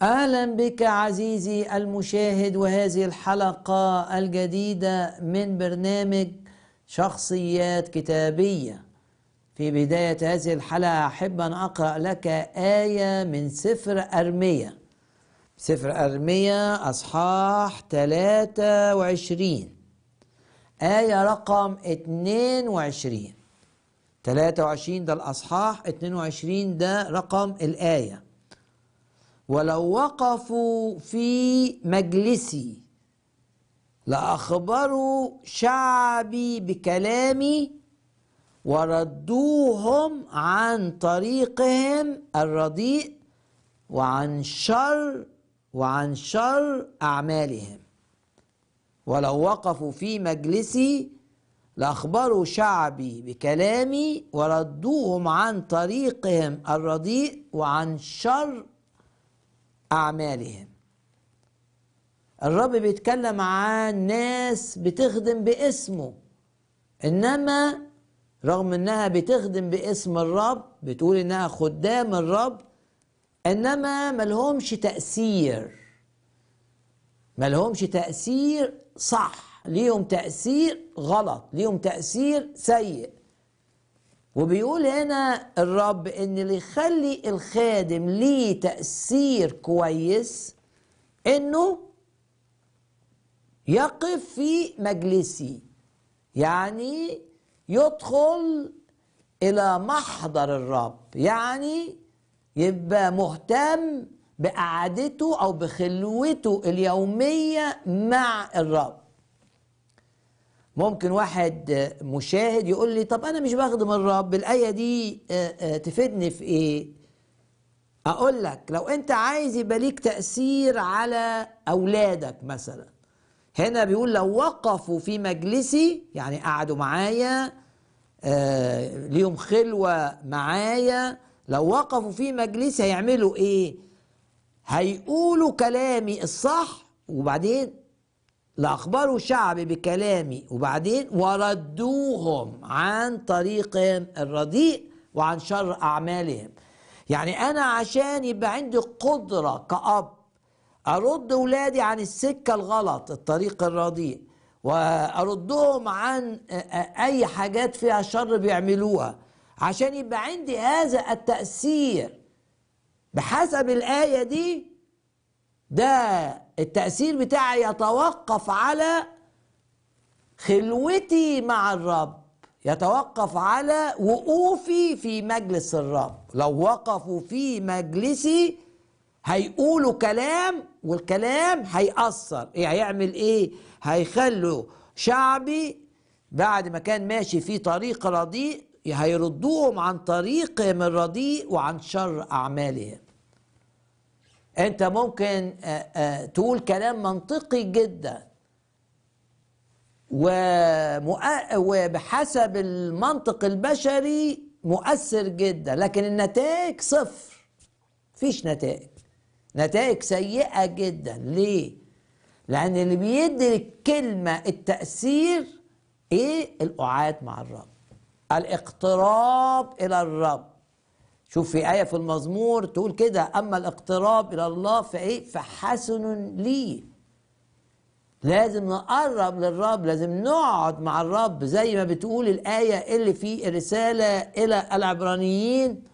اهلا بك عزيزي المشاهد وهذه الحلقه الجديده من برنامج شخصيات كتابيه في بدايه هذه الحلقه احب ان اقرا لك ايه من سفر ارميه سفر ارميه اصحاح 23 ايه رقم 22 23 ده الاصحاح 22 ده رقم الايه ولو وقفوا في مجلسي لأخبروا شعبي بكلامي وردوهم عن طريقهم الرديء وعن شر وعن شر أعمالهم ولو وقفوا في مجلسي لأخبروا شعبي بكلامي وردوهم عن طريقهم الرديء وعن شر أعمالهم الرب بيتكلم عن ناس بتخدم باسمه إنما رغم إنها بتخدم باسم الرب بتقول إنها خدام الرب إنما ملهمش تأثير ملهمش تأثير صح ليهم تأثير غلط ليهم تأثير سيء وبيقول هنا الرب ان اللي يخلي الخادم ليه تأثير كويس انه يقف في مجلسي يعني يدخل الى محضر الرب يعني يبقى مهتم بقعدته او بخلوته اليوميه مع الرب ممكن واحد مشاهد يقول لي طب انا مش بخدم الرب الايه دي تفيدني في ايه اقول لك لو انت عايز يبقى ليك تاثير على اولادك مثلا هنا بيقول لو وقفوا في مجلسي يعني قعدوا معايا آه ليهم خلوه معايا لو وقفوا في مجلسي هيعملوا ايه هيقولوا كلامي الصح وبعدين لأخبروا شعبي بكلامي وبعدين وردوهم عن طريقهم الرديء وعن شر أعمالهم يعني أنا عشان يبقى عندي قدرة كأب أرد ولادي عن السكة الغلط الطريق الرديء وأردهم عن أي حاجات فيها شر بيعملوها عشان يبقى عندي هذا التأثير بحسب الآية دي ده التأثير بتاعي يتوقف على خلوتي مع الرب يتوقف على وقوفي في مجلس الرب لو وقفوا في مجلسي هيقولوا كلام والكلام هيأثر ايه هيعمل ايه هيخلوا شعبي بعد ما كان ماشي في طريق رديء هيردوهم عن طريقهم الرديء وعن شر أعمالهم انت ممكن تقول كلام منطقي جدا وبحسب المنطق البشري مؤثر جدا لكن النتائج صفر فيش نتائج نتائج سيئة جدا ليه؟ لأن اللي بيدي الكلمة التأثير إيه؟ القعاد مع الرب الاقتراب إلى الرب شوف في آية في المزمور تقول كده أما الاقتراب إلى الله فإيه فحسن لي لازم نقرب للرب لازم نقعد مع الرب زي ما بتقول الآية اللي في الرسالة إلى العبرانيين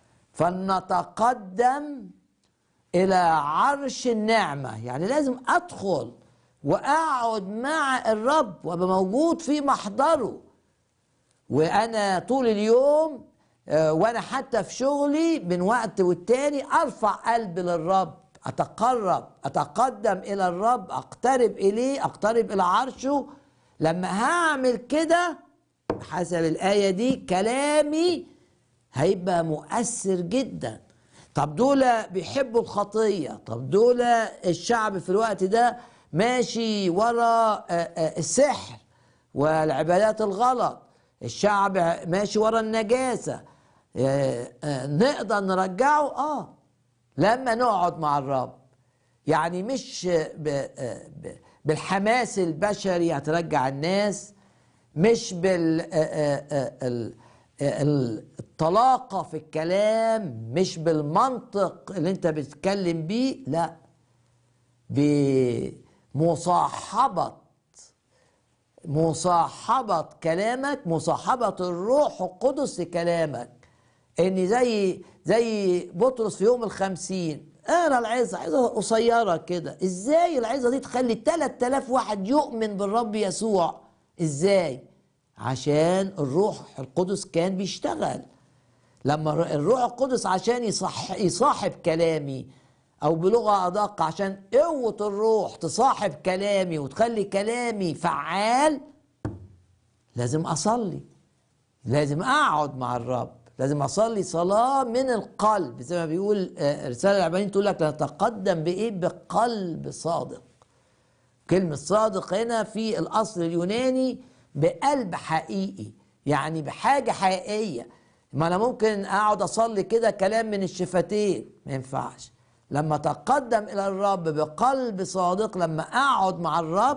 فلنتقدم إلى عرش النعمة يعني لازم أدخل وأقعد مع الرب وأبقى موجود في محضره وأنا طول اليوم وانا حتى في شغلي من وقت والتاني ارفع قلبي للرب اتقرب اتقدم الى الرب اقترب اليه اقترب الى عرشه لما هعمل كده حسب الايه دي كلامي هيبقى مؤثر جدا طب دول بيحبوا الخطيه طب دول الشعب في الوقت ده ماشي ورا السحر والعبادات الغلط الشعب ماشي ورا النجاسه نقدر نرجعه اه لما نقعد مع الرب يعني مش ب ب بالحماس البشري هترجع الناس مش بال بالطلاقة في الكلام مش بالمنطق اللي انت بتتكلم بيه لا بمصاحبة مصاحبة كلامك مصاحبة الروح القدس لكلامك ان زي زي بطرس في يوم الخمسين اقرا العظه عظه قصيره كده ازاي العظه دي تخلي 3000 واحد يؤمن بالرب يسوع ازاي عشان الروح القدس كان بيشتغل لما الروح القدس عشان يصح يصاحب كلامي او بلغه ادق عشان قوه الروح تصاحب كلامي وتخلي كلامي فعال لازم اصلي لازم اقعد مع الرب لازم اصلي صلاه من القلب زي ما بيقول آه، رساله العبانيين تقول لك نتقدم بايه بقلب صادق كلمه صادق هنا في الاصل اليوناني بقلب حقيقي يعني بحاجه حقيقيه ما انا ممكن اقعد اصلي كده كلام من الشفتين ما ينفعش لما اتقدم الى الرب بقلب صادق لما اقعد مع الرب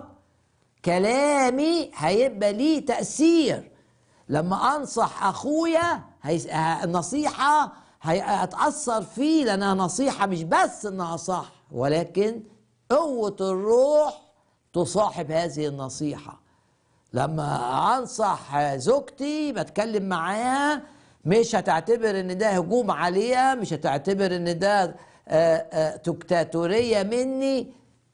كلامي هيبقى ليه تاثير لما انصح اخويا هيس... النصيحه هتاثر فيه لانها نصيحه مش بس انها صح ولكن قوه الروح تصاحب هذه النصيحه لما انصح زوجتي بتكلم معاها مش هتعتبر ان ده هجوم عليها مش هتعتبر ان ده تكتاتوريه مني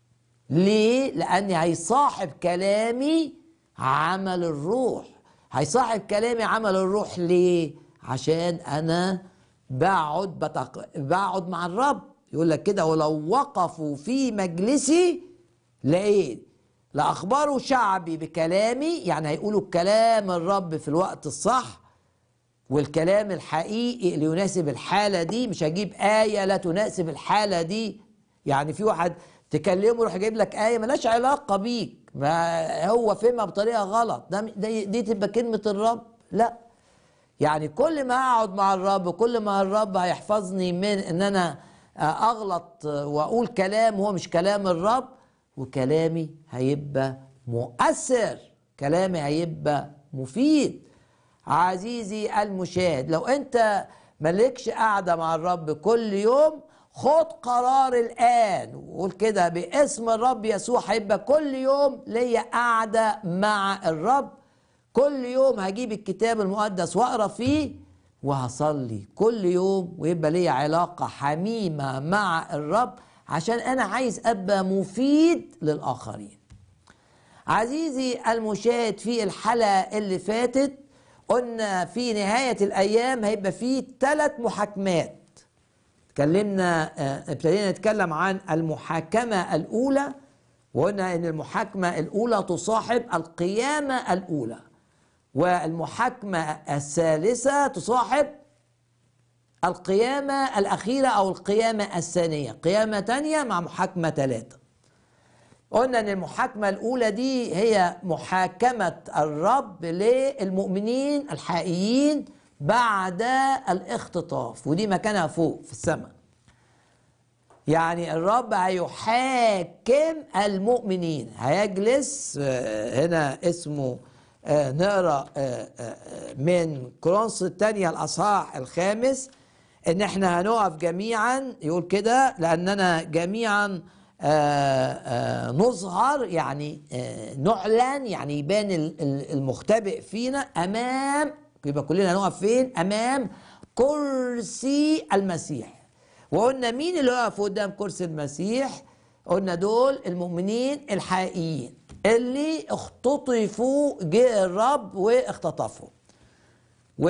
ليه لاني هيصاحب كلامي عمل الروح هيصاحب كلامي عمل الروح ليه عشان انا بقعد بتق... بقعد مع الرب يقول لك كده ولو وقفوا في مجلسي لقيت لاخبروا شعبي بكلامي يعني هيقولوا كلام الرب في الوقت الصح والكلام الحقيقي اللي يناسب الحاله دي مش هجيب ايه لا تناسب الحاله دي يعني في واحد تكلمه يروح جايب لك ايه ملهاش علاقه بيك ما هو فهمها بطريقه غلط ده دي, دي تبقى كلمه الرب لا يعني كل ما اقعد مع الرب كل ما الرب هيحفظني من ان انا اغلط واقول كلام هو مش كلام الرب وكلامي هيبقى مؤثر كلامي هيبقى مفيد عزيزي المشاهد لو انت مالكش قاعدة مع الرب كل يوم خد قرار الآن وقول كده باسم الرب يسوع هيبقى كل يوم ليا قاعدة مع الرب كل يوم هجيب الكتاب المقدس واقرا فيه وهصلي كل يوم ويبقى ليا علاقة حميمة مع الرب عشان أنا عايز أبقى مفيد للآخرين عزيزي المشاهد في الحلقة اللي فاتت قلنا في نهاية الأيام هيبقى فيه ثلاث محاكمات اتكلمنا ابتدينا نتكلم عن المحاكمة الأولى وقلنا إن المحاكمة الأولى تصاحب القيامة الأولى والمحاكمة الثالثة تصاحب القيامة الأخيرة أو القيامة الثانية قيامة تانية مع محاكمة ثلاثة قلنا ان المحاكمه الاولى دي هي محاكمه الرب للمؤمنين الحقيقيين بعد الاختطاف ودي مكانها فوق في السماء يعني الرب هيحاكم المؤمنين هيجلس هنا اسمه نقرا من كرونس الثانيه الاصحاح الخامس ان احنا هنقف جميعا يقول كده لاننا جميعا آآ آآ نظهر يعني نعلن يعني يبان المختبئ فينا امام يبقى كلنا نقف فين امام كرسي المسيح وقلنا مين اللي واقف قدام كرسي المسيح قلنا دول المؤمنين الحقيقيين اللي اختطفوا جه الرب واختطفوا و...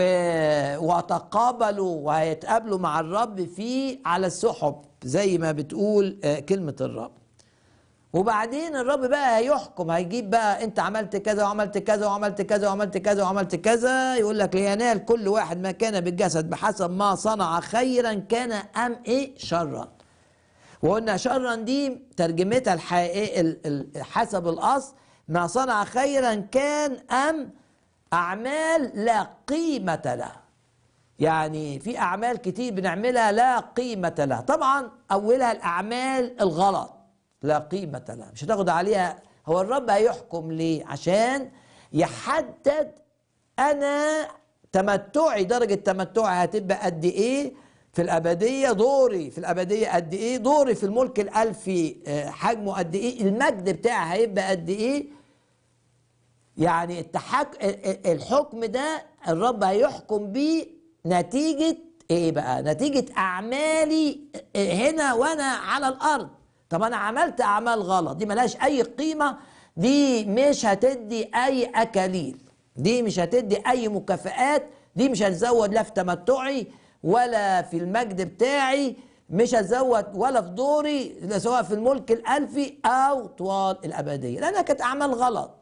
وتقابلوا وهيتقابلوا مع الرب في على السحب زي ما بتقول كلمة الرب وبعدين الرب بقى هيحكم هيجيب بقى انت عملت كذا وعملت كذا وعملت كذا وعملت كذا وعملت كذا يقول لك لينال كل واحد ما كان بالجسد بحسب ما صنع خيرا كان ام ايه شرا وقلنا شرا دي ترجمتها الحقيقية حسب الاصل ما صنع خيرا كان ام اعمال لا قيمه لها يعني في اعمال كتير بنعملها لا قيمه لها طبعا اولها الاعمال الغلط لا قيمه لها مش هتاخد عليها هو الرب هيحكم ليه عشان يحدد انا تمتعي درجة تمتعي هتبقى قد ايه في الأبدية دوري في الأبدية قد ايه دوري في الملك الألفي آه، حجمه قد ايه المجد بتاعي هيبقى قد ايه يعني التحك... الحكم ده الرب هيحكم بيه نتيجة ايه بقى نتيجة اعمالي هنا وانا على الارض طب انا عملت اعمال غلط دي ملهاش اي قيمة دي مش هتدي اي اكاليل دي مش هتدي اي مكافآت دي مش هتزود لا في تمتعي ولا في المجد بتاعي مش هتزود ولا في دوري سواء في الملك الالفي او طوال الابديه لانها كانت اعمال غلط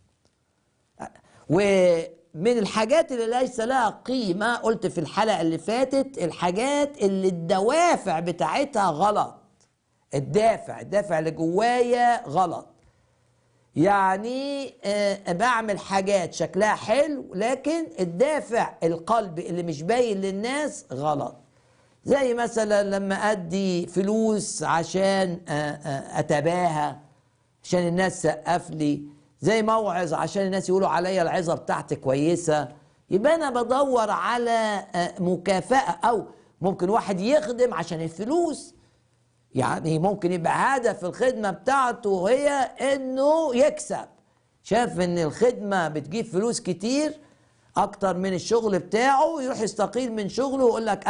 ومن الحاجات اللي ليس لها قيمة قلت في الحلقة اللي فاتت الحاجات اللي الدوافع بتاعتها غلط الدافع الدافع اللي جوايا غلط يعني آه بعمل حاجات شكلها حلو لكن الدافع القلبي اللي مش باين للناس غلط زي مثلا لما ادي فلوس عشان آه آه اتباهى عشان الناس سقف لي زي موعظ عشان الناس يقولوا عليا العظه بتاعتي كويسه يبقى انا بدور على مكافاه او ممكن واحد يخدم عشان الفلوس يعني ممكن يبقى هدف الخدمه بتاعته هي انه يكسب شاف ان الخدمه بتجيب فلوس كتير اكتر من الشغل بتاعه يروح يستقيل من شغله ويقول لك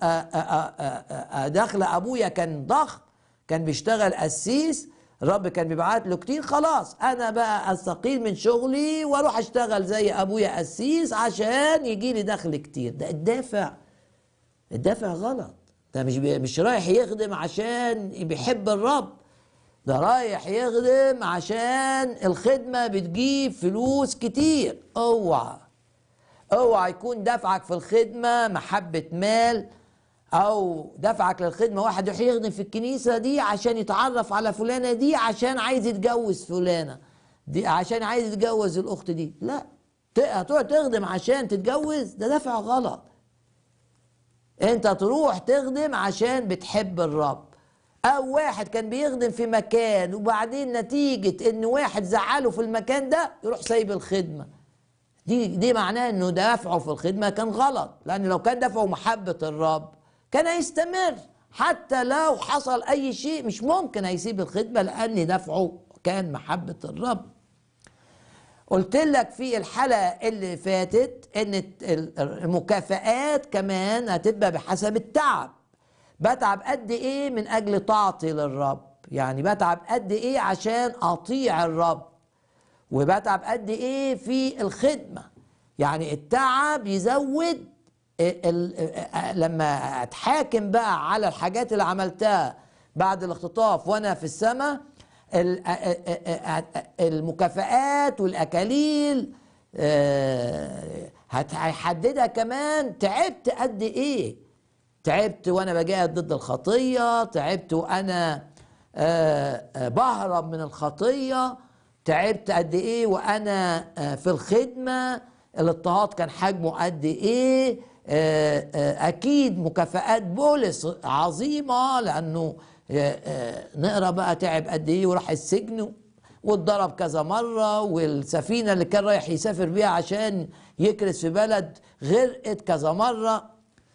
انا دخل ابويا كان ضخم كان بيشتغل قسيس الرب كان بيبعت له كتير خلاص انا بقى استقيل من شغلي واروح اشتغل زي ابويا قسيس عشان يجي لي دخل كتير ده الدافع الدافع غلط ده مش مش رايح يخدم عشان بيحب الرب ده رايح يخدم عشان الخدمه بتجيب فلوس كتير اوعى اوعى يكون دفعك في الخدمه محبه مال او دفعك للخدمه واحد يروح يخدم في الكنيسه دي عشان يتعرف على فلانه دي عشان عايز يتجوز فلانه دي عشان عايز يتجوز الاخت دي لا هتروح تخدم عشان تتجوز ده دفع غلط انت تروح تخدم عشان بتحب الرب او واحد كان بيخدم في مكان وبعدين نتيجه ان واحد زعله في المكان ده يروح سايب الخدمه دي دي معناه انه دافعه في الخدمه كان غلط لان لو كان دافعه محبه الرب كان هيستمر حتى لو حصل اي شيء مش ممكن هيسيب الخدمه لان دفعه كان محبه الرب قلت لك في الحلقه اللي فاتت ان المكافآت كمان هتبقى بحسب التعب بتعب قد ايه من اجل طاعتي للرب يعني بتعب قد ايه عشان اطيع الرب وبتعب قد ايه في الخدمه يعني التعب يزود لما اتحاكم بقى على الحاجات اللي عملتها بعد الاختطاف وانا في السماء المكافآت والاكاليل هيحددها كمان تعبت قد ايه تعبت وانا بجاهد ضد الخطيه تعبت وانا بهرب من الخطيه تعبت قد ايه وانا في الخدمه الاضطهاد كان حجمه قد ايه اكيد مكافآت بولس عظيمه لانه نقرا بقى تعب قد ايه وراح السجن واتضرب كذا مره والسفينه اللي كان رايح يسافر بيها عشان يكرس في بلد غرقت كذا مره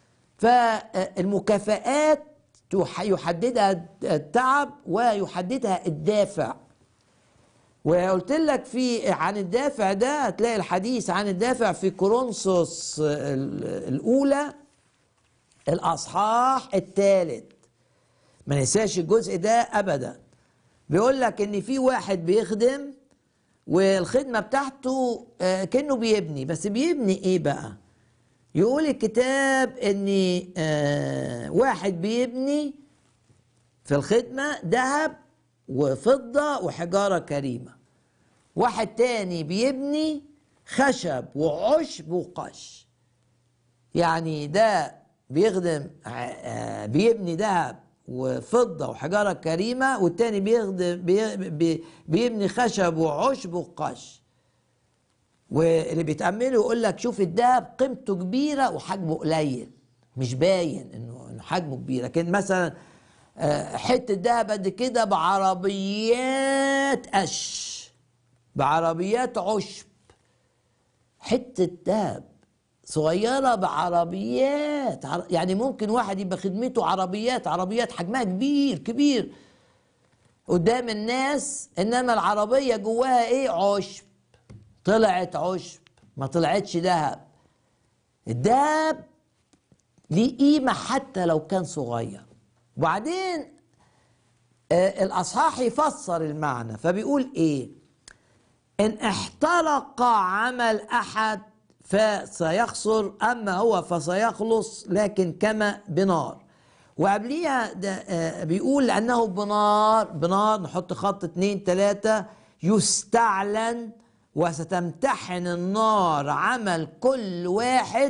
فالمكافآت يحددها التعب ويحددها الدافع وقلت لك في عن الدافع ده هتلاقي الحديث عن الدافع في كورنثوس الاولى الاصحاح الثالث ما ننساش الجزء ده ابدا بيقول لك ان في واحد بيخدم والخدمه بتاعته كانه بيبني بس بيبني ايه بقى يقول الكتاب ان واحد بيبني في الخدمه ذهب وفضه وحجاره كريمه واحد تاني بيبني خشب وعشب وقش يعني ده بيخدم بيبني ذهب وفضه وحجاره كريمه والتاني بيخدم بي بيبني خشب وعشب وقش واللي بيتأمله يقول لك شوف الذهب قيمته كبيره وحجمه قليل مش باين انه انه حجمه كبير لكن مثلا حته ذهب قد كده بعربيات قش بعربيات عشب حته ذهب صغيرة بعربيات عر- يعني ممكن واحد يبقى خدمته عربيات عربيات حجمها كبير كبير قدام الناس انما العربية جواها ايه عشب طلعت عشب ما طلعتش ذهب الدهب ليه قيمة حتى لو كان صغير وبعدين آه الأصحاح يفسر المعنى فبيقول إيه إن احترق عمل أحد فسيخسر أما هو فسيخلص لكن كما بنار وقبليها ده آه بيقول لأنه بنار بنار نحط خط اتنين تلاتة يستعلن وستمتحن النار عمل كل واحد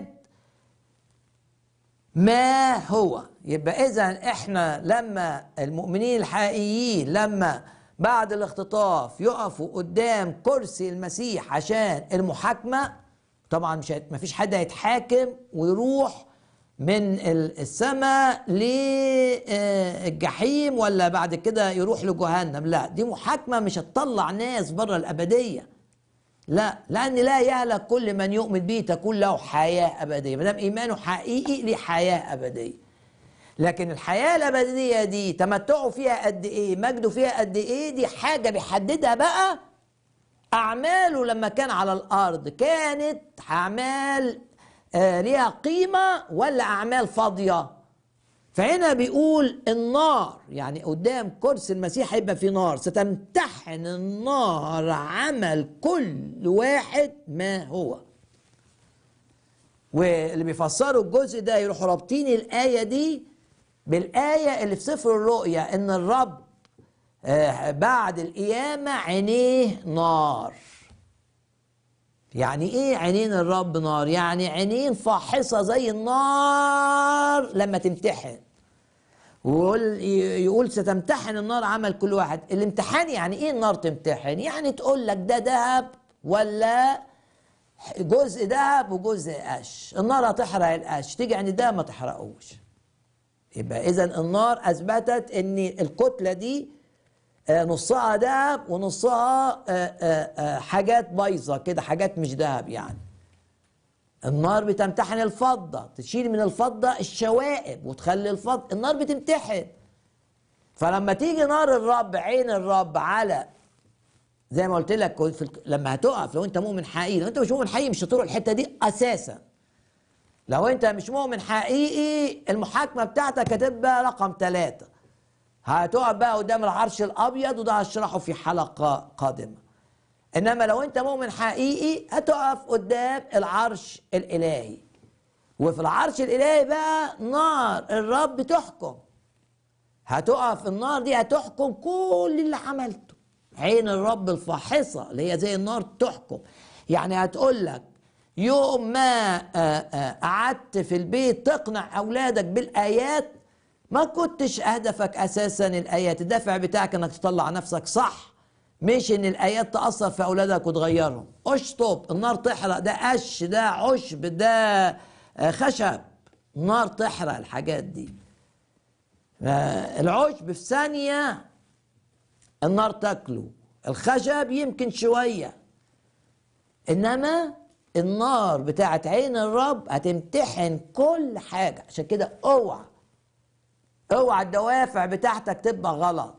ما هو يبقى اذا احنا لما المؤمنين الحقيقيين لما بعد الاختطاف يقفوا قدام كرسي المسيح عشان المحاكمه طبعا مش هيت- مفيش حد هيتحاكم ويروح من ال- السماء للجحيم ولا بعد كده يروح لجهنم لا دي محاكمه مش هتطلع ناس بره الابديه لا لان لا يهلك كل من يؤمن به تكون له حياه ابديه ما دام ايمانه حقيقي ليه حياه ابديه لكن الحياه الابديه دي تمتعوا فيها قد ايه مجده فيها قد ايه دي حاجه بيحددها بقى اعماله لما كان على الارض كانت اعمال آه ليها قيمه ولا اعمال فاضيه فهنا بيقول النار يعني قدام كرسي المسيح هيبقى في نار ستمتحن النار عمل كل واحد ما هو واللي بيفسروا الجزء ده يروحوا رابطين الآية دي بالآية اللي في سفر الرؤيا إن الرب آه، بعد القيامة عينيه نار يعني ايه عينين الرب نار يعني عينين فاحصة زي النار لما تمتحن ويقول يقول ستمتحن النار عمل كل واحد الامتحان يعني ايه النار تمتحن يعني تقول لك ده ذهب ولا جزء ذهب وجزء قش النار هتحرق القش تيجي عند ده ما تحرقوش يبقى اذا النار اثبتت ان الكتله دي آه، نصها ذهب ونصها آه، آه، آه، حاجات بايظه كده حاجات مش ذهب يعني النار بتمتحن الفضه تشيل من الفضه الشوائب وتخلي الفضه النار بتمتحن فلما تيجي نار الرب عين الرب على زي ما قلت لك في الك- لما هتقف لو انت مؤمن حقيقي لو انت مش مؤمن حقيقي مش هتروح الحته دي اساسا لو انت مش مؤمن حقيقي المحاكمه بتاعتك هتبقى رقم ثلاثة هتقف بقى قدام العرش الابيض وده هشرحه في حلقه قادمه انما لو انت مؤمن حقيقي هتقف قدام العرش الالهي وفي العرش الالهي بقى نار الرب تحكم هتقف النار دي هتحكم كل اللي عملته عين الرب الفاحصة اللي هي زي النار تحكم يعني هتقول لك يوم ما آه، آه، قعدت في البيت تقنع أولادك بالآيات ما كنتش هدفك أساسا الآيات الدافع بتاعك أنك تطلع نفسك صح مش ان الايات تاثر في اولادك وتغيرهم اشطب النار تحرق ده قش ده عشب ده آه، خشب النار تحرق الحاجات دي آه، العشب في ثانيه النار تاكله الخشب يمكن شويه انما النار بتاعت عين الرب هتمتحن كل حاجه عشان كده اوعى اوعى الدوافع بتاعتك تبقى غلط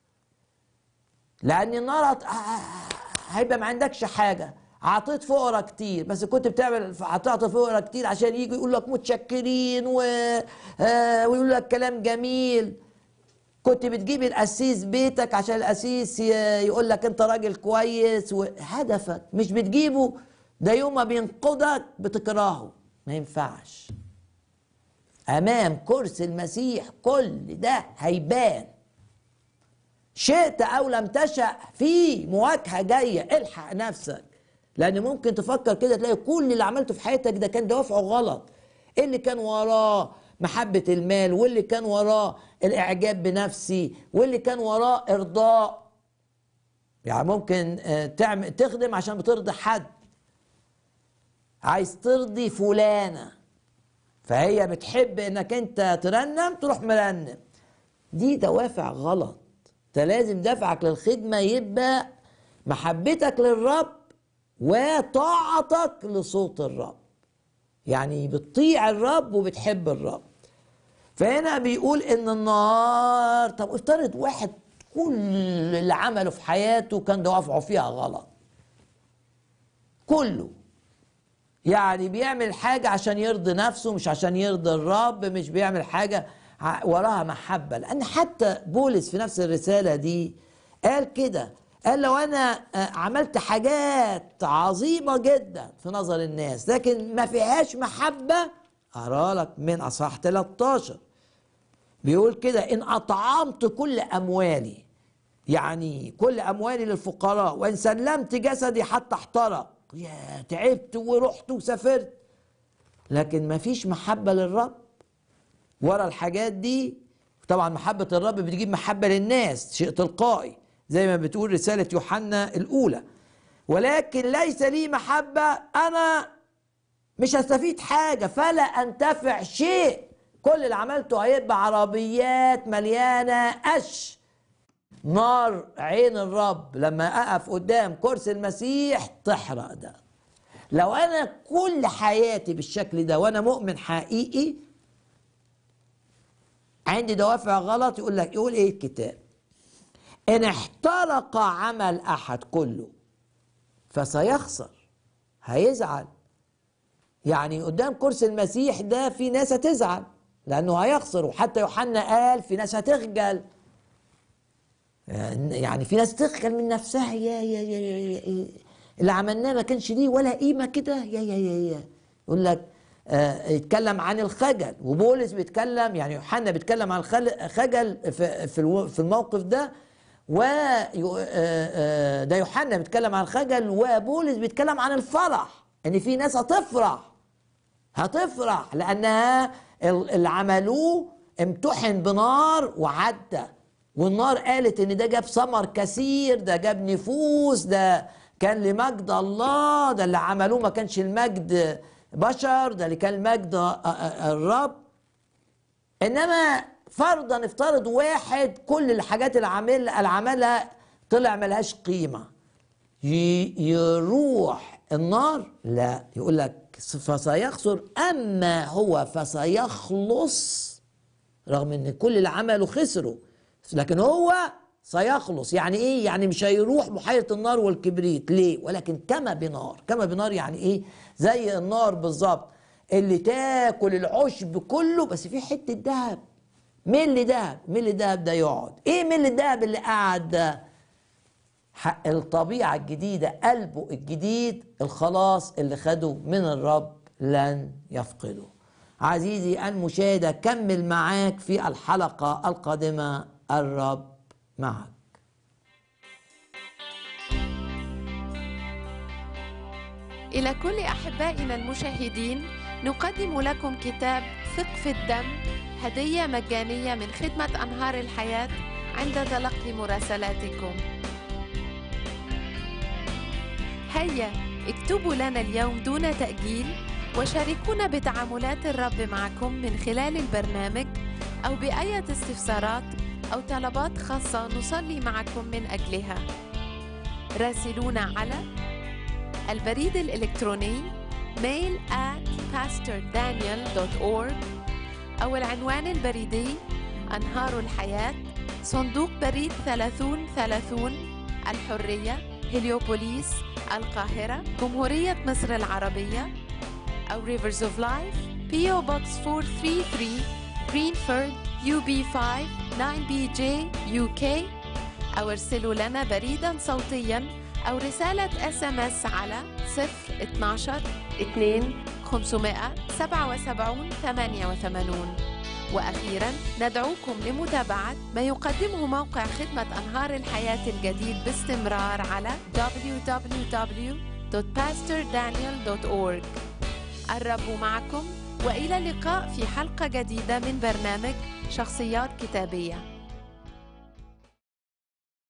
لان النار هت... هيبقى ما عندكش حاجه عطيت فقراء كتير بس كنت بتعمل هتعطي فقراء كتير عشان يجي يقول لك متشكرين و... آه، ويقول لك كلام جميل كنت بتجيب القسيس بيتك عشان القسيس ي- يقول لك انت راجل كويس وهدفك مش بتجيبه ده يوم ما بينقضك بتكرهه ما ينفعش امام كرسي المسيح كل ده هيبان شئت او لم تشأ في مواجهه جايه الحق نفسك لان ممكن تفكر كده تلاقي كل اللي عملته في حياتك ده كان دوافعه غلط إيه اللي كان وراه محبه المال واللي كان وراه الاعجاب بنفسي واللي كان وراه ارضاء يعني ممكن آه، تعمل تخدم عشان بترضي حد عايز ترضي فلانه فهي بتحب انك انت ترنم تروح مرنم دي دوافع غلط انت لازم دافعك للخدمة يبقى محبتك للرب وطاعتك لصوت الرب يعني بتطيع الرب وبتحب الرب فهنا بيقول ان النار طب افترض واحد كل اللي عمله في حياته كان دوافعه فيها غلط كله يعني بيعمل حاجة عشان يرضي نفسه مش عشان يرضي الرب مش بيعمل حاجة وراها محبة لأن حتى بولس في نفس الرسالة دي قال كده قال لو أنا عملت حاجات عظيمة جدا في نظر الناس لكن ما فيهاش محبة أرى لك من أصحاح 13 بيقول كده إن أطعمت كل أموالي يعني كل أموالي للفقراء وإن سلمت جسدي حتى احترق يا تعبت ورحت وسافرت لكن ما فيش محبة للرب ورا الحاجات دي طبعا محبة الرب بتجيب محبة للناس شيء تلقائي زي ما بتقول رسالة يوحنا الأولى ولكن ليس لي محبة أنا مش هستفيد حاجة فلا أنتفع شيء كل اللي عملته هيبقى عربيات مليانة قش نار عين الرب لما أقف قدام كرسي المسيح تحرق ده لو أنا كل حياتي بالشكل ده وأنا مؤمن حقيقي عندي دوافع غلط يقول لك يقول ايه الكتاب ان احترق عمل احد كله فسيخسر هيزعل يعني قدام كرسي المسيح ده في ناس هتزعل لانه هيخسر وحتى يوحنا قال في ناس هتخجل يعني في ناس تخجل من نفسها يا يا يا, يا, يا اللي عملناه ما كانش ليه ولا قيمه كده يا يا يا يا يقول لك آه يتكلم عن الخجل وبولس بيتكلم يعني يوحنا بيتكلم عن الخجل في في الموقف ده و ده يوحنا بيتكلم عن الخجل وبولس بيتكلم عن الفرح ان في ناس هتفرح هتفرح لانها اللي عملوه امتحن بنار وعدى والنار قالت ان ده جاب ثمر كثير ده جاب نفوس ده كان لمجد الله ده اللي عملوه ما كانش المجد بشر ده اللي كان المجد الرب انما فرضا افترض واحد كل الحاجات اللي عمل اللي عملها طلع ملهاش قيمه يروح النار لا يقول لك فسيخسر اما هو فسيخلص رغم ان كل اللي عمله خسره لكن هو سيخلص يعني ايه يعني مش هيروح بحيره النار والكبريت ليه ولكن كما بنار كما بنار يعني ايه زي النار بالظبط اللي تاكل العشب كله بس في حته ذهب ملي ذهب ملي ذهب ده يقعد ايه ملي الذهب اللي قعد ده حق الطبيعه الجديده قلبه الجديد الخلاص اللي خده من الرب لن يفقده عزيزي المشاهد كمل معاك في الحلقه القادمه الرب معك إلى كل أحبائنا المشاهدين نقدم لكم كتاب ثق في الدم هدية مجانية من خدمة أنهار الحياة عند تلقي مراسلاتكم هيا اكتبوا لنا اليوم دون تأجيل وشاركونا بتعاملات الرب معكم من خلال البرنامج أو بأية استفسارات أو طلبات خاصة نصلي معكم من أجلها راسلونا على البريد الإلكتروني mail at pastordaniel.org أو العنوان البريدي أنهار الحياة صندوق بريد 3030 الحرية هليوبوليس القاهرة جمهورية مصر العربية أو Rivers of Life PO Box 433 Greenford UB5 9BJ UK أو ارسلوا لنا بريدا صوتيا أو رسالة اس ام اس على 012 2 577 88 وأخيرا ندعوكم لمتابعة ما يقدمه موقع خدمة أنهار الحياة الجديد باستمرار على www.pastordaniel.org الرب معكم وإلى اللقاء في حلقة جديدة من برنامج شخصيات كتابية